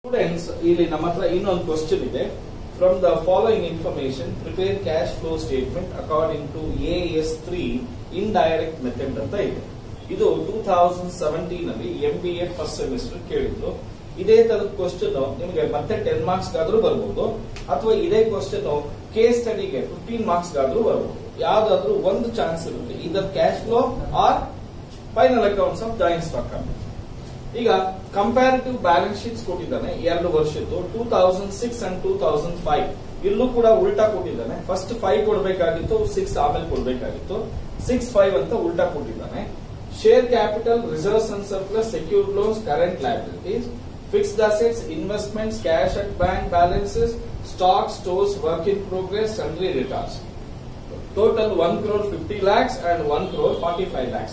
Students ಇಲ್ಲಿ ನಮ್ಮ ಹತ್ರ ಇನ್ನೊಂದು ಕ್ವಶನ್ ಇದೆ from the following information prepare cash flow statement according to A S three indirect method ಅಂತ ಇದೆ ಇದು ಟೂ ತೌಸಂಡ್ ಸೆವೆಂಟೀನ್ ಅಲ್ಲಿ M B A first semester ಕೇಳಿದ್ರು ಇದೇ ತರದ ಕ್ವಶನ್ ನಿಮಗೆ ಮತ್ತೆ ಟೆನ್ ಮಾರ್ಕ್ಸ್ ಗಾದ್ರೂ ಬರ್ಬೋದು ಅಥವಾ ಇದೇ ಕ್ವಶನ್ ಕೇಸ್ ಸ್ಟಡಿಗೆ ಫಿಫ್ಟೀನ್ ಮಾರ್ಕ್ಸ್ ಗಾದ್ರೂ ಬರ್ಬೋದು ಯಾವ್ದಾದ್ರೂ ಒಂದು ಚಾನ್ಸ್ ಇರುತ್ತೆ ಇದರ್ cash flow or final accounts of joint stock company ಈಗ ಕಂಪ್ಯಾರಿಟಿವ್ ಬ್ಯಾಲೆನ್ಸ್ ಶೀಟ್ಸ್ ಕೊಟ್ಟಿದ್ದಾನೆ ಎರಡು ವರ್ಷದ್ದು two thousand six and two thousand five ಇಲ್ಲೂ ಕೂಡ ಉಲ್ಟಾ ಕೊಟ್ಟಿದ್ದಾನೆ ಫಸ್ಟ್ ಫೈವ್ ಕೊಡಬೇಕಾಗಿತ್ತು ಸಿಕ್ಸ್ ಆಮೇಲೆ ಕೊಡಬೇಕಾಗಿತ್ತು ಸಿಕ್ಸ್ ಫೈವ್ ಅಂತ ಉಲ್ಟಾ ಕೊಟ್ಟಿದ್ದಾನೆ share capital reserves and surplus secured loans current liabilities fixed assets investments cash at bank balances stock stores work in progress sundry returns total one crore fifty lakhs and one crore forty five lakhs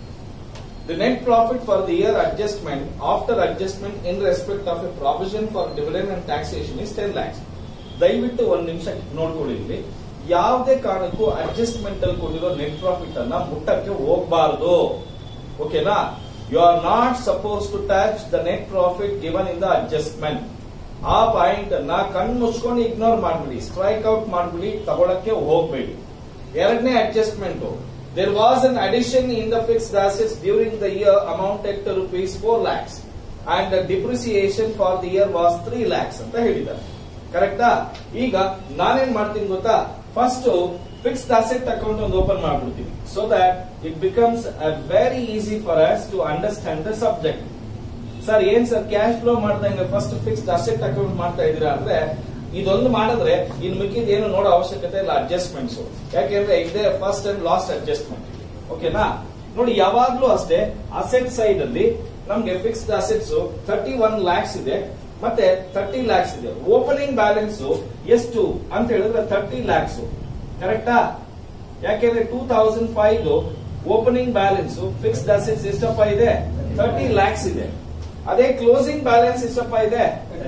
The net profit for the year adjustment after adjustment in respect of a provision for dividend and taxation is 10 lakhs. ದಯವಿಟ್ಟು ಒಂದ್ ನಿಮಿಷ ನೋಡ್ಕೊಳ್ಳಿ ಇಲ್ಲಿ ಯಾವುದೇ ಕಾರಣಕ್ಕೂ adjustment ಅಲ್ಲಿ ಕೊಟ್ಟಿರೋ net profit ಅನ್ನ ಮುಟ್ಟಕ್ಕೆ ಹೋಗಬಾರದು ಓಕೆನಾ you are not supposed to touch the net profit given in the adjustment ಆ ಪಾಯಿಂಟ್ ಅನ್ನ ಕಣ್ ಮುಚ್ಕೊಂಡು ಇಗ್ನೋರ್ ಮಾಡ್ಬಿಡಿ ಸ್ಟ್ರೈಕ್ ಔಟ್ ಮಾಡ್ಬಿಡಿ ತಗೊಳಕ್ಕೆ ಹೋಗ್ಬೇಡಿ ಎರಡನೇ adjustment there was an addition in the fixed assets during the year amounted to rupees 4 lakhs and the depreciation for the year was 3 lakhs ಅಂತ ಹೇಳಿದ್ದಾರೆ ಕರೆಕ್ಟಾ ಈಗ ನಾನೇನ್ ಮಾಡ್ತೀನಿ ಗೊತ್ತಾ ಫಸ್ಟ್ ಫಿಕ್ಸ್ಡ್ ಅಸೆಟ್ ಅಕೌಂಟ್ ಒಂದು ಓಪನ್ ಮಾಡ್ಬಿಡ್ತೀನಿ so that it becomes a very easy for us to understand the subject sir ಏನ್ ಸರ್ ಕ್ಯಾಶ್ ಫ್ಲೋ ಮಾಡ್ದಂಗೆ ಫಸ್ಟ್ ಫಿಕ್ಸ್ಡ್ ಅಸೆಟ್ ಅಕೌಂಟ್ ಮಾಡ್ತಾ ಇದೀರಾ ಅಂದ್ರೆ ಇದೊಂದು ಮಾಡಿದ್ರೆ ಇನ್ ಮಿಕ್ಕಿದ ಏನು ನೋಡೋ ಅವಶ್ಯಕತೆ ಇಲ್ಲ ಅಡ್ಜಸ್ಟ್ಮೆಂಟ್ಸ್ ಯಾಕೆಂದ್ರೆ ಇದೇ ಫಸ್ಟ್ ಅಂಡ್ ಲಾಸ್ಟ್ ಅಡ್ಜಸ್ಟ್ಮೆಂಟ್ ಓಕೆನಾ ನೋಡಿ ಯಾವಾಗ್ಲೂ ಅಷ್ಟೇ ಅಸೆಟ್ ಸೈಡ್ ಅಲ್ಲಿ ನಮ್ಗೆ fixed assets thirty one lakhs ಇದೆ ಮತ್ತೆ ತರ್ಟಿ ಲ್ಯಾಕ್ಸ್ ಇದೆ ಓಪನಿಂಗ್ ಬ್ಯಾಲೆನ್ಸ್ ಎಷ್ಟು ಅಂತ ಹೇಳಿದ್ರೆ ತರ್ಟಿ ಲ್ಯಾಕ್ಸ್ ಕರೆಕ್ಟಾ ಯಾಕೆಂದ್ರೆ two thousand five opening balance fixed assets ಎಷ್ಟಪ್ಪ ಇದೆ ತರ್ಟಿ ಲ್ಯಾಕ್ಸ್ ಇದೆ ಅದೇ ಕ್ಲೋಸಿಂಗ್ ಬ್ಯಾಲೆನ್ಸ್ ಎಷ್ಟಪ್ಪ ಇದೆ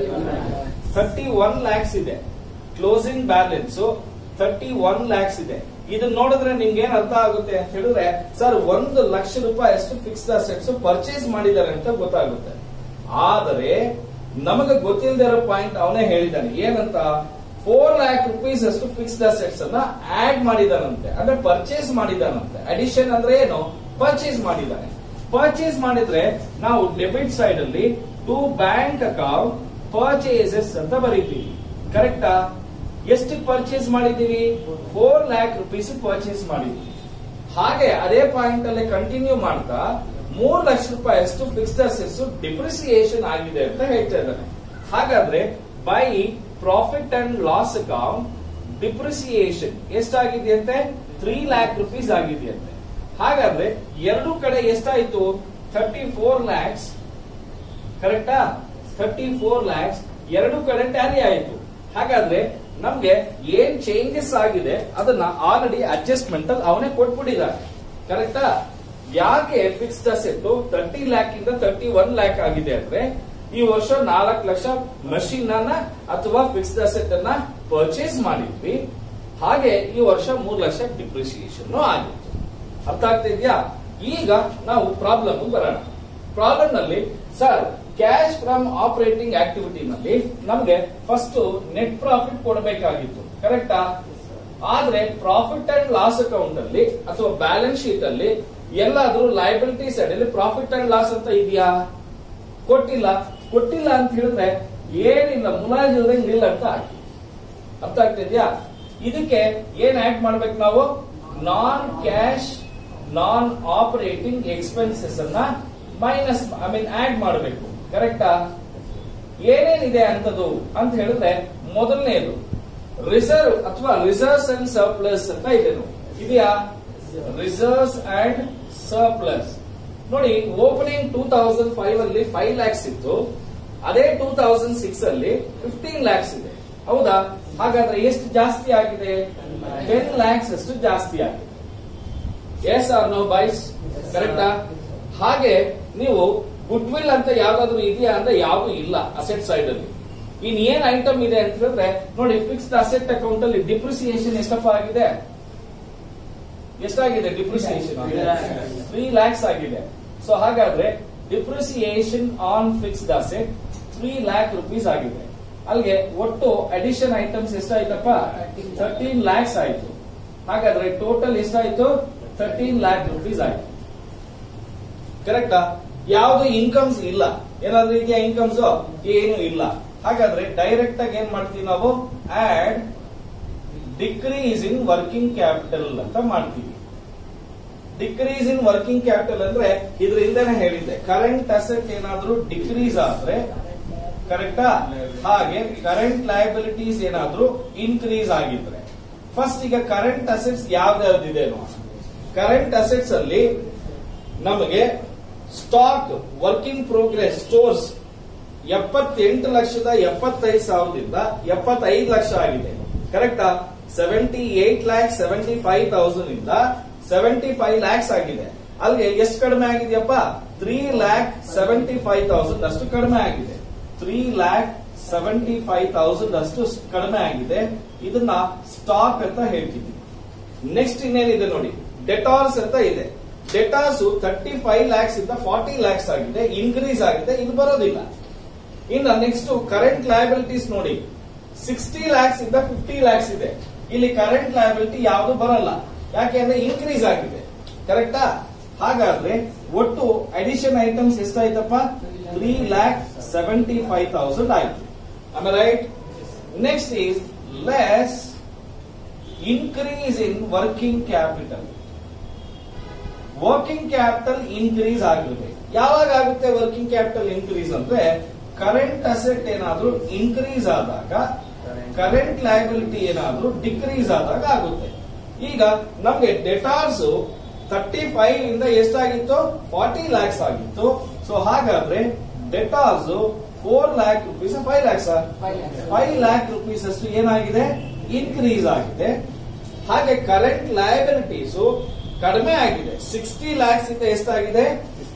ಥರ್ಟಿ ಒನ್ ಲ್ಯಾಕ್ಸ್ ಇದೆ closing balance thirty one lakhs ಇದೆ ಇದನ್ನ ನೋಡಿದ್ರೆ ನಿಮ್ಗೆ ಏನ್ ಅರ್ಥ ಆಗುತ್ತೆ ಅಂತ ಹೇಳಿದ್ರೆ ಸರ್ ಒಂದು ಲಕ್ಷ ರೂಪಾಯಿ ಅಷ್ಟು ಫಿಕ್ಸ್ಡ್ ಅಸೆಟ್ಸ್ ಪರ್ಚೇಸ್ ಮಾಡಿದ್ದಾರೆ ಅಂತ ಗೊತ್ತಾಗುತ್ತೆ ಆದರೆ ನಮಗೆ ಗೊತ್ತಿಲ್ಲದೆ ಇರೋ ಪಾಯಿಂಟ್ ಅವನೇ ಹೇಳಿದ್ದಾನೆ ಏನಂತ ಫೋರ್ ಲ್ಯಾಕ್ ರುಪೀಸ್ ಅಷ್ಟು ಫಿಕ್ಸ್ಡ್ ಅಸೆಟ್ಸ್ ಅನ್ನ ಆಡ್ ಮಾಡಿದಾನಂತೆ ಅಂದ್ರೆ ಪರ್ಚೇಸ್ ಮಾಡಿದಾನಂತೆ ಅಡಿಷನ್ ಅಂದ್ರೆ ಏನು ಪರ್ಚೇಸ್ ಮಾಡಿದ್ದಾನೆ ಪರ್ಚೇಸ್ ಮಾಡಿದ್ರೆ ನಾವು ಡೆಬಿಟ್ ಸೈಡ್ ಅಲ್ಲಿ ಟು ಬ್ಯಾಂಕ್ ಅಕೌಂಟ್ ಪರ್ಚೇಸಸ್ ಅಂತ ಬರೀತೀವಿ ಕರೆಕ್ಟಾ ಎಷ್ಟು ಪರ್ಚೇಸ್ ಮಾಡಿದೀವಿ ಫೋರ್ ಲ್ಯಾಕ್ ರುಪೀಸ್ ಪರ್ಚೇಸ್ ಮಾಡಿದೀವಿ ಹಾಗೆ ಅದೇ ಪಾಯಿಂಟ್ ಅಲ್ಲೇ ಕಂಟಿನ್ಯೂ ಮಾಡ್ತಾ ಮೂರ್ ಲಕ್ಷ ರೂಪಾಯಿ ಅಷ್ಟು ಫಿಕ್ಸ್ಡ್ ಅಸೆಟ್ಸ್ ಡಿಪ್ರಿಸಿಯೇಷನ್ ಆಗಿದೆ ಅಂತ ಹೇಳ್ತಾ ಇದ್ದಾನೆ ಹಾಗಾದ್ರೆ by profit and loss account depreciation ಎಷ್ಟಾಗಿದೆಯಂತೆ ತ್ರೀ ಲ್ಯಾಕ್ ರುಪೀಸ್ ಆಗಿದೆಯಂತೆ ಹಾಗಾದ್ರೆ ಎರಡು ಕಡೆ ಎಷ್ಟಾಯ್ತು ಥರ್ಟಿ ಫೋರ್ ಲ್ಯಾಕ್ಸ್ ಕರೆಕ್ಟಾ ಥರ್ಟಿ ಫೋರ್ ಲ್ಯಾಕ್ಸ್ ಎರಡು ಕಡೆ ಟ್ಯಾಲಿ ಆಯಿತು ಹಾಗಾದ್ರೆ ನಮ್ಗೆ ಏನ್ ಚೇಂಜಸ್ ಆಗಿದೆ ಅದನ್ನ ಆಲ್ರೆಡಿ ಅಡ್ಜಸ್ಟ್ಮೆಂಟ್ ಅಲ್ಲಿ ಅವನೇ ಕೊಟ್ಬಿಟ್ಟಿದ್ದಾರೆ ಕರೆಕ್ಟಾ ಯಾಕೆ ಫಿಕ್ಸ್ಡ್ ಅಸೆಟ್ ತರ್ಟಿ ಲ್ಯಾಕ್ ಇಂದ ತರ್ಟಿ ಒನ್ ಲ್ಯಾಕ್ ಆಗಿದೆ ಅಂದ್ರೆ ಈ ವರ್ಷ ನಾಲ್ಕು ಲಕ್ಷ ಮಷೀನ್ ಅನ್ನ ಅಥವಾ ಫಿಕ್ಸ್ಡ್ ಅಸೆಟ್ ಅನ್ನ ಪರ್ಚೇಸ್ ಮಾಡಿದ್ವಿ ಹಾಗೆ ಈ ವರ್ಷ ಮೂರ್ ಲಕ್ಷ ಡಿಪ್ರಿಸಿಯೇಷನ್ ಆಗಿತ್ತು ಅರ್ಥ ಆಗ್ತಾ ಇದೆಯಾ ಈಗ ನಾವು ಪ್ರಾಬ್ಲಮ್ ಬರೋಣ ಪ್ರಾಬ್ಲಮ್ ನಲ್ಲಿ sir cash from operating activity ನಲ್ಲಿ ನಮ್ಗೆ ಫಸ್ಟ್ ನೆಟ್ ಪ್ರಾಫಿಟ್ ಕೊಡಬೇಕಾಗಿತ್ತು ಕರೆಕ್ಟಾ ಆದ್ರೆ ಪ್ರಾಫಿಟ್ ಅಂಡ್ ಲಾಸ್ ಅಕೌಂಟ್ ಅಲ್ಲಿ ಅಥವಾ ಬ್ಯಾಲೆನ್ಸ್ ಶೀಟ್ ಅಲ್ಲಿ ಎಲ್ಲಾದ್ರೂ ಲಯಬಿಲಿಟಿ ಸೈಡ್ ಅಲ್ಲಿ ಪ್ರಾಫಿಟ್ ಅಂಡ್ ಲಾಸ್ ಅಂತ ಇದೆಯಾ ಕೊಟ್ಟಿಲ್ಲ ಕೊಟ್ಟಿಲ್ಲ ಅಂತ ಹೇಳಿದ್ರೆ ಏನಿಲ್ಲ ಮುಲಾಜಿಲ್ದಂಗೆ ಇಲ್ಲ ಅಂತ ಹಾಕಿ ಅರ್ಥ ಆಗ್ತಿದ್ಯಾ ಇದಕ್ಕೆ ಏನ್ ಆಡ್ ಮಾಡ್ಬೇಕು ನಾವು non cash non operating expenses ಅನ್ನ ಮೈನಸ್ ಐ ಮೀನ್ ಆಡ್ ಮಾಡಬೇಕು ಕರೆಕ್ಟಾ ಏನೇನಿದೆ ಅಂತದ್ದು ಅಂತ ಹೇಳಿದ್ರೆ ಮೊದಲನೇದು ರಿಸರ್ವ್ ಅಥವಾ ರಿಸರ್ವ್ಸ್ ಅಂಡ್ ಸರ್ಪ್ಲಸ್ ಅಂತ ಇದೆ ಇದೆಯಾ ರಿಸರ್ವ್ಸ್ ಅಂಡ್ ಸರ್ಪ್ಲಸ್ ನೋಡಿ ಓಪನಿಂಗ್ ಟೂ ತೌಸಂಡ್ ಫೈವ್ ಅಲ್ಲಿ ಫೈವ್ ಲ್ಯಾಕ್ಸ್ ಇತ್ತು ಅದೇ ಟೂ ತೌಸಂಡ್ ಸಿಕ್ಸ್ ಅಲ್ಲಿ ಫಿಫ್ಟೀನ್ ಲ್ಯಾಕ್ಸ್ ಇದೆ ಹೌದಾ ಹಾಗಾದ್ರೆ ಎಷ್ಟು ಜಾಸ್ತಿ ಆಗಿದೆ ಟೆನ್ ಲ್ಯಾಕ್ಸ್ ಅಷ್ಟು ಜಾಸ್ತಿ ಆಗಿದೆ ಎಸ್ ಆರ್ ನೋ ಬೈಸ್ ಕರೆಕ್ಟಾ ಹಾಗೆ ನೀವು ಗುಡ್ ವಿಲ್ ಅಂತ ಯಾವ್ದಾದ್ರು ಇದೆಯಾ ಅಂದ್ರೆ ಯಾವ್ದು ಇಲ್ಲ ಅಸೆಟ್ ಸೈಡ್ ಅಲ್ಲಿ ಇನ್ ಏನ್ ಐಟಮ್ ಇದೆ ಅಂತ ಹೇಳಿದ್ರೆ ನೋಡಿ ಫಿಕ್ಸ್ಡ್ ಅಸೆಟ್ ಅಕೌಂಟ್ ಅಲ್ಲಿ ಡಿಪ್ರಿಸಿಯೇಷನ್ ಎಷ್ಟಪ್ಪ ಆಗಿದೆ ಎಷ್ಟಾಗಿದೆ ಡಿಪ್ರಿಸಿಯೇಷನ್ ತ್ರೀ ಲ್ಯಾಕ್ಸ್ ಆಗಿದೆ ಸೊ ಹಾಗಾದ್ರೆ depreciation on fixed asset three lakh rupees ಆಗಿದೆ ಅಲ್ಲಿಗೆ ಒಟ್ಟು ಅಡಿಷನ್ ಐಟಮ್ಸ್ ಎಷ್ಟಾಯ್ತಪ್ಪ ಥರ್ಟೀನ್ ಲ್ಯಾಕ್ಸ್ ಆಯ್ತು ಹಾಗಾದ್ರೆ ಟೋಟಲ್ ಎಷ್ಟಾಯ್ತು ಥರ್ಟೀನ್ ಲ್ಯಾಕ್ ರುಪೀಸ್ ಆಯ್ತು ಕರೆಕ್ಟಾ ಯಾವ್ದು ಇನ್ಕಮ್ಸ್ ಇಲ್ಲ ಏನಾದ್ರೂ ಇದೆಯಾ ಇನ್ಕಮ್ಸ್ ಏನು ಇಲ್ಲ ಹಾಗಾದ್ರೆ ಡೈರೆಕ್ಟ್ ಆಗಿ ಏನ್ ಮಾಡ್ತೀವಿ ನಾವು add decrease in working capital ಅಂತ ಮಾಡ್ತೀವಿ ಡಿಕ್ರೀಸ್ ಇನ್ ವರ್ಕಿಂಗ್ ಕ್ಯಾಪಿಟಲ್ ಅಂದ್ರೆ ಇದ್ರ ಹಿಂದೆನೆ ಹೇಳಿದ್ದೆ ಕರೆಂಟ್ ಅಸೆಟ್ ಏನಾದ್ರೂ ಡಿಕ್ರೀಸ್ ಆದ್ರೆ ಕರೆಕ್ಟಾ ಹಾಗೆ ಕರೆಂಟ್ ಲಯಬಿಲಿಟೀಸ್ ಏನಾದ್ರೂ ಇನ್ಕ್ರೀಸ್ ಆಗಿದ್ರೆ ಫಸ್ಟ್ ಈಗ ಕರೆಂಟ್ ಅಸೆಟ್ಸ್ ಯಾವ್ದಾವ್ದಿದೆ ಕರೆಂಟ್ ಅಸೆಟ್ಸ್ ಅಲ್ಲಿ ನಮಗೆ ಸ್ಟಾಕ್ ವರ್ಕಿಂಗ್ ಪ್ರೋಗ್ರೆಸ್ ಸ್ಟೋರ್ಸ್ ಎಪ್ಪತ್ತೆಂಟು ಲಕ್ಷದ ಎಪ್ಪತ್ತೈದು ಸಾವಿರದಿಂದ ಎಪ್ಪತ್ತೈದು ಲಕ್ಷ ಆಗಿದೆ ಕರೆಕ್ಟಾ seventy eight lakh seventy five thousand ಇಂದ ಸೆವೆಂಟಿ ಫೈವ್ ಲ್ಯಾಕ್ಸ್ ಆಗಿದೆ ಅಲ್ಲಿಗೆ ಎಷ್ಟು ಕಡಿಮೆ ಆಗಿದೆಯಪ್ಪ three lakh seventy five thousand ಅಷ್ಟು ಕಡಿಮೆ ಆಗಿದೆ three lakh seventy five thousand ಅಷ್ಟು ಕಡಿಮೆ ಆಗಿದೆ ಇದನ್ನ ಸ್ಟಾಕ್ ಅಂತ ಹೇಳ್ತೀವಿ ನೆಕ್ಸ್ಟ್ ಇನ್ನೇನಿದೆ ನೋಡಿ ಡೆಟಾರ್ಸ್ ಅಂತ ಇದೆ ಡೆಟಾರ್ಸ್ ತರ್ಟಿ ಫೈವ್ ಲ್ಯಾಕ್ಸ್ ಇಂದ ಫಾರ್ಟಿ ಲ್ಯಾಕ್ಸ್ ಆಗಿದೆ ಇನ್ಕ್ರೀಸ್ ಆಗಿದೆ ಇದು ಬರೋದಿಲ್ಲ ಇನ್ನು ನೆಕ್ಸ್ಟ್ ಕರೆಂಟ್ ಲಯಬಿಲಿಟೀಸ್ ನೋಡಿ ಸಿಕ್ಸ್ಟಿ ಲ್ಯಾಕ್ಸ್ ಇಂದ ಫಿಫ್ಟಿ ಲ್ಯಾಕ್ಸ್ ಇದೆ ಇಲ್ಲಿ ಕರೆಂಟ್ ಲಯಬಿಲಿಟಿ ಯಾವುದು ಬರಲ್ಲ ಯಾಕೆಂದ್ರೆ ಇನ್ಕ್ರೀಸ್ ಆಗಿದೆ ಕರೆಕ್ಟಾ ಹಾಗಾದ್ರೆ ಒಟ್ಟು ಅಡಿಷನ್ ಐಟಮ್ಸ್ ಎಷ್ಟಾಯ್ತಪ್ಪ three lakh seventy five thousand ಆಯ್ತು ಆಮೇಲೆ right next is less increase in working capital working capital increase ಆಗಿರ್ಬೇಕು ಯಾವಾಗ ಆಗುತ್ತೆ ವರ್ಕಿಂಗ್ ಕ್ಯಾಪಿಟಲ್ ಇನ್ಕ್ರೀಸ್ ಅಂದ್ರೆ ಕರೆಂಟ್ ಅಸೆಟ್ ಏನಾದ್ರೂ ಇನ್ಕ್ರೀಸ್ ಆದಾಗ ಕರೆಂಟ್ ಲಯಬಿಲಿಟಿ ಏನಾದ್ರೂ ಡಿಕ್ರೀಸ್ ಆದಾಗ ಆಗುತ್ತೆ ಈಗ ನಮ್ಗೆ ಡೆಟಾರ್ಸ್ ತರ್ಟಿ ಫೈವ್ ಇಂದ ಎಷ್ಟಾಗಿತ್ತು ಫಾರ್ಟಿ ಲ್ಯಾಕ್ಸ್ ಆಗಿತ್ತು ಸೊ ಹಾಗಾದ್ರೆ debtors four lakh rupees five lakhs five lakh rupees ಅಷ್ಟು ಏನಾಗಿದೆ ಇನ್ಕ್ರೀಸ್ ಆಗಿದೆ ಹಾಗೆ ಕರೆಂಟ್ ಲಯಬಿಲಿಟೀಸ್ ಕಡಿಮೆ ಆಗಿದೆ ಸಿಕ್ಸ್ಟಿ ಲ್ಯಾಕ್ಸ್ ಇಂದ ಎಷ್ಟಾಗಿದೆ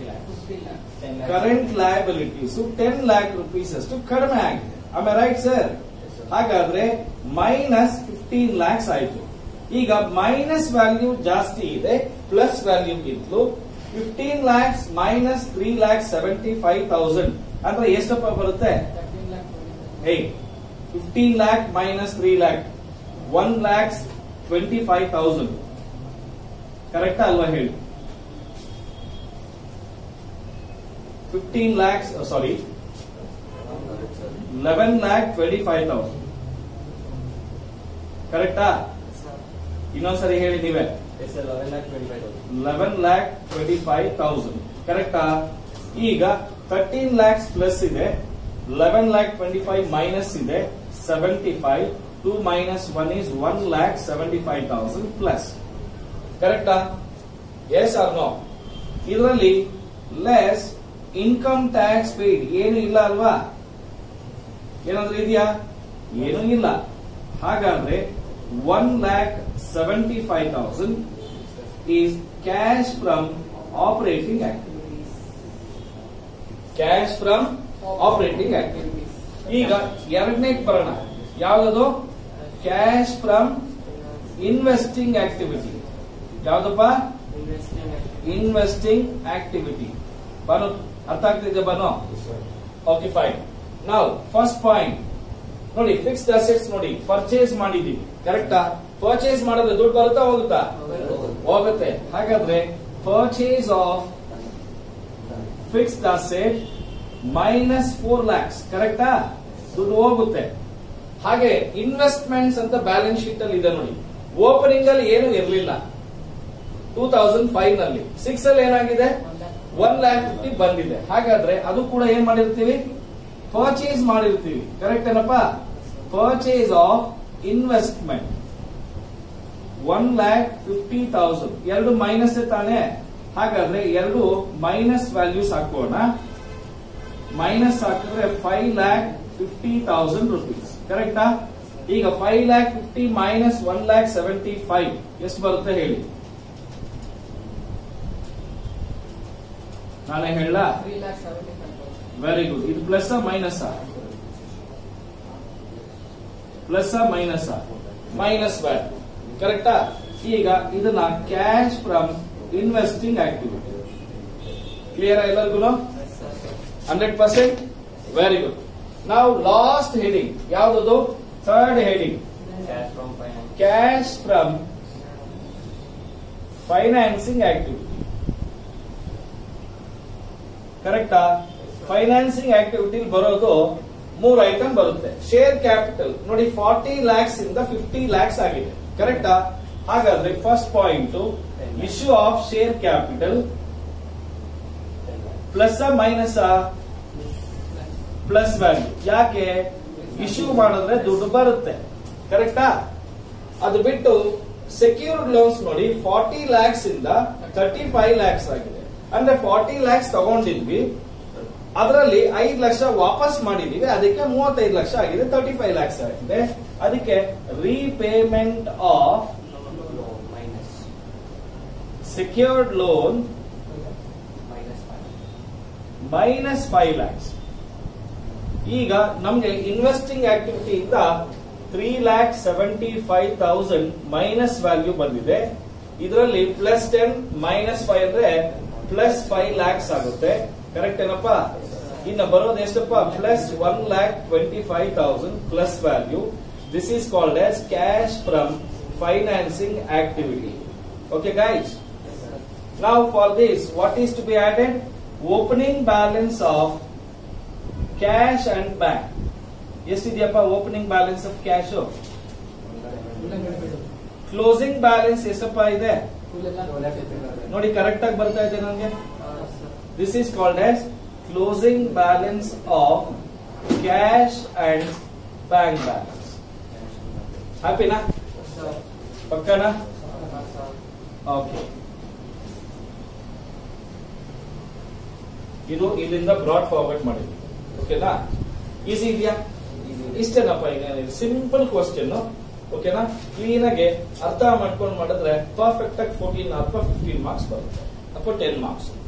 current liabilities ten lakh rupees ಅಷ್ಟು ಕಡಿಮೆ ಆಗಿದೆ ಆಮೇಲೆ ರೈಟ್ ಸರ್ ಹಾಗಾದ್ರೆ ಮೈನಸ್ ಫಿಫ್ಟೀನ್ ಲ್ಯಾಕ್ಸ್ ಆಯ್ತು ಈಗ ಮೈನಸ್ ವ್ಯಾಲ್ಯೂ ಜಾಸ್ತಿ ಇದೆ ಪ್ಲಸ್ ವ್ಯಾಲ್ಯೂಗಿಂತಲೂ fifteen lakhs minus three lakh seventy five thousand ಅಂದ್ರೆ ಎಷ್ಟಪ್ಪ ಬರುತ್ತೆ ಏಯ್ fifteen lakh minus three lakh one lakhs twenty five thousand ಕರೆಕ್ಟಾ ಅಲ್ವಾ ಹೇಳಿ fifteen lakhs sorry eleven lakh twenty five thousand ಕರೆಕ್ಟಾ ಇನ್ನೊಂದ್ಸರಿ ಹೇಳಿ ನೀವೇ eleven lakh twenty five thousand ಕರೆಕ್ಟಾ ಈಗ ತರ್ಟೀನ್ ಲ್ಯಾಕ್ಸ್ ಪ್ಲಸ್ ಇದೆ eleven lakh twenty five minus ಇದೆ seventy five two minus one is one lakh seventy five thousand plus ಕರೆಕ್ಟಾ ಎಸ್ ಆರ್ ನೋ ಇದರಲ್ಲಿ ಲೆಸ್ ಇನ್ಕಮ್ ಟ್ಯಾಕ್ಸ್ ಪೇಡ್ ಏನು ಇಲ್ಲ ಅಲ್ವಾ ಏನಾದ್ರೂ ಇದೆಯಾ ಏನೂ ಇಲ್ಲ ಹಾಗಾದ್ರೆ one lakh seventy five thousand is cash from operating activities cash from operating activities ಈಗ ಎರಡನೇ ಬರೋಣ ಯಾವ್ದು ಕ್ಯಾಶ್ ಫ್ರಮ್ ಇನ್ವೆಸ್ಟಿಂಗ್ ಆಕ್ಟಿವಿಟಿ ಯಾವ್ದಪ್ಪ ಇನ್ವೆಸ್ಟಿಂಗ್ ಆಕ್ಟಿವಿಟಿ ಬನು ಅರ್ಥ ಆಗ್ತಿದೆ ಬನು ಓಕೆ ಫೈನ್ ನಾವು ಫಸ್ಟ್ ಪಾಯಿಂಟ್ ನೋಡಿ ಫಿಕ್ಸ್ಡ್ ಅಸೆಟ್ಸ್ ನೋಡಿ ಪರ್ಚೇಸ್ ಮಾಡಿದೀವಿ ಕರೆಕ್ಟಾ ಪರ್ಚೇಸ್ ಮಾಡಿದ್ರೆ ದುಡ್ಡು ಬರುತ್ತಾ ಹೋಗುತ್ತಾ ಹೋಗುತ್ತೆ ಹಾಗಾದ್ರೆ purchase of fixed asset minus four lakhs ಕರೆಕ್ಟಾ ದುಡ್ಡು ಹೋಗುತ್ತೆ ಹಾಗೆ ಇನ್ವೆಸ್ಟ್ಮೆಂಟ್ಸ್ ಅಂತ ಬ್ಯಾಲೆನ್ಸ್ ಶೀಟ್ ಅಲ್ಲಿ ಇದೆ ನೋಡಿ ಓಪನಿಂಗ್ ಅಲ್ಲಿ ಏನು ಇರಲಿಲ್ಲ ಟೂ ತೌಸಂಡ್ ಫೈವ್ ನಲ್ಲಿ ಸಿಕ್ಸ್ ಅಲ್ಲಿ ಏನಾಗಿದೆ ಒನ್ ಲ್ಯಾಕ್ ಫಿಫ್ಟಿ ಬಂದಿದೆ ಹಾಗಾದ್ರೆ ಅದು ಕೂಡ ಏನ್ ಮಾಡಿರ್ತೀವಿ ಪರ್ಚೇಸ್ ಮಾಡಿರ್ತೀವಿ ಕರೆಕ್ಟ್ ಏನಪ್ಪ purchase of investment one lakh fifty thousand ಎರಡು ಮೈನಸ್ ತಾನೆ ಹಾಗಾದ್ರೆ ಎರಡು ಮೈನಸ್ ವ್ಯಾಲ್ಯೂಸ್ ಹಾಕೋಣ ಮೈನಸ್ ಹಾಕಿದ್ರೆ five lakh fifty thousand rupees ಕರೆಕ್ಟಾ ಈಗ five lakh fifty minus one lakh seventy five ಎಷ್ಟು ಬರುತ್ತೆ ಹೇಳಿ ನಾನೇ ಹೇಳ ವೆರಿ ಗುಡ್ ಇದು plus minus plus minus minus value ಕರೆಕ್ಟಾ ಈಗ ಇದನ್ನ cash from investing activity clear ಎಲ್ಲರಿಗೂ ಹಂಡ್ರೆಡ್ ಪರ್ಸೆಂಟ್ ವೆರಿ ಗುಡ್ ನಾವು ಲಾಸ್ಟ್ ಹೆಡಿಂಗ್ ಯಾವ್ದದು third heading Cash from finance. Cash from financing activity ಕರೆಕ್ಟಾ ಫೈನಾನ್ಸಿಂಗ್ ಆಕ್ಟಿವಿಟಿ ಬರೋದು ಮೂರು ಐಟಮ್ ಬರುತ್ತೆ ಶೇರ್ ಕ್ಯಾಪಿಟಲ್ ನೋಡಿ ಫಾರ್ಟಿ ಲ್ಯಾಕ್ಸ್ ಇಂದ ಫಿಫ್ಟಿ ಲ್ಯಾಕ್ಸ್ ಆಗಿದೆ ಕರೆಕ್ಟಾ ಹಾಗಾದ್ರೆ first point issue of share capital plus minus plus value ಯಾಕೆ ಇಶ್ಯೂ ಮಾಡಿದ್ರೆ ದುಡ್ಡು ಬರುತ್ತೆ ಕರೆಕ್ಟಾ ಅದು ಬಿಟ್ಟು ಸೆಕ್ಯೂರ್ಡ್ ಲೋನ್ಸ್ ನೋಡಿ ಫಾರ್ಟಿ ಲ್ಯಾಕ್ಸ್ ಇಂದ ತರ್ಟಿ ಫೈವ್ ಲ್ಯಾಕ್ಸ್ ಆಗಿದೆ ಅಂದ್ರೆ ಫಾರ್ಟಿ ಲ್ಯಾಕ್ಸ್ ತಗೊಂಡಿದ್ವಿ ಅದರಲ್ಲಿ ಐದು ಲಕ್ಷ ವಾಪಸ್ ಮಾಡಿದೀವಿ ಅದಕ್ಕೆ ಮೂವತ್ತೈದು ಲಕ್ಷ ಆಗಿದೆ ತರ್ಟಿ ಫೈವ್ ಲ್ಯಾಕ್ಸ್ ಆಗಿದೆ ಅದಕ್ಕೆ repayment of No, minus. Secured loan Minus five. Minus five lakhs ಈಗ ನಮ್ಗೆ ಇನ್ವೆಸ್ಟಿಂಗ್ ಆಕ್ಟಿವಿಟಿ ಇಂದ three lakh seventy five thousand minus value ಬಂದಿದೆ ಇದರಲ್ಲಿ ಪ್ಲಸ್ ಟೆನ್ ಮೈನಸ್ ಫೈವ್ ಅಂದ್ರೆ ಪ್ಲಸ್ ಫೈವ್ ಲ್ಯಾಕ್ಸ್ ಆಗುತ್ತೆ ಕರೆಕ್ಟ್ ಏನಪ್ಪ ಇನ್ನು ಬರೋದು ಎಷ್ಟಪ್ಪ plus one lakh twenty five thousand plus value this is called as cash from financing activity okay guys Yes, sir. Now for this, what is to be added? Opening balance of cash and bank. ಎಷ್ಟಿದೆಯಪ್ಪ opening balance of cash closing balance ಎಷ್ಟಪ್ಪ ಇದೆ ನೋಡಿ correct ಆಗಿ ಬರ್ತಾ ಇದೆ ನನಗೆ this is called as closing balance of cash and bank balance ಹ್ಯಾಪಿನಾ ಪಕ್ಕನಾ ಓಕೆ ಇದು ಇಲ್ಲಿಂದ ಬ್ರಾಡ್ ಫಾರ್ವರ್ಡ್ ಮಾಡಿದ್ವಿ ಓಕೆನಾ ಈಸಿ ಇದೆಯಾ ಇಷ್ಟೇನಪ್ಪ ಈಗ ಸಿಂಪಲ್ ಕ್ವಶನ್ ಓಕೆನಾ ಕ್ಲೀನ್ ಆಗಿ ಅರ್ಥ ಮಾಡ್ಕೊಂಡು ಮಾಡಿದ್ರೆ ಪರ್ಫೆಕ್ಟ್ ಆಗಿ ಫೋರ್ಟೀನ್ ಅಥವಾ ಫಿಫ್ಟೀನ್ ಮಾರ್ಕ್ಸ್ ಬರುತ್ತೆ ಅಥವಾ ಟೆನ್ ಮಾರ್ಕ್ಸ್